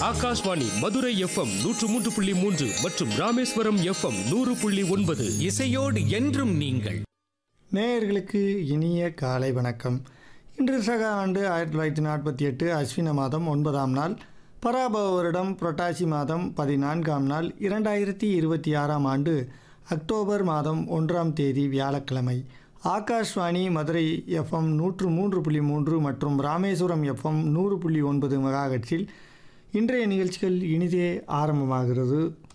Akashvani Madurai FM நூற்று மூன்று புள்ளி மூன்று மற்றும் ராமேஸ்வரம் எஃப்எம் நூறு புள்ளி ஒன்பது இசையோடு என்றும் நீங்கள் நேயர்களுக்கு இனிய காலை வணக்கம் இன்று சக ஆண்டு ஆயிரத்தி தொள்ளாயிரத்தி நாற்பத்தி எட்டு அஸ்வின மாதம் ஒன்பதாம் நாள் பராபவ வருடம் புரட்டாசி மாதம் பதினான்காம் நாள் இரண்டாயிரத்தி இருபத்தி ஆறாம் ஆண்டு அக்டோபர் மாதம் ஒன்றாம் தேதி வியாழக்கிழமை ஆகாஷ்வாணி மதுரை எஃப்எம் நூற்று மூன்று புள்ளி மூன்று மற்றும் ராமேஸ்வரம் எஃப்எம் நூறு புள்ளி ஒன்பது மெகாஹெட்ஸில் இன்றைய நிகழ்ச்சிகள் இனிதே ஆரம்பமாகிறது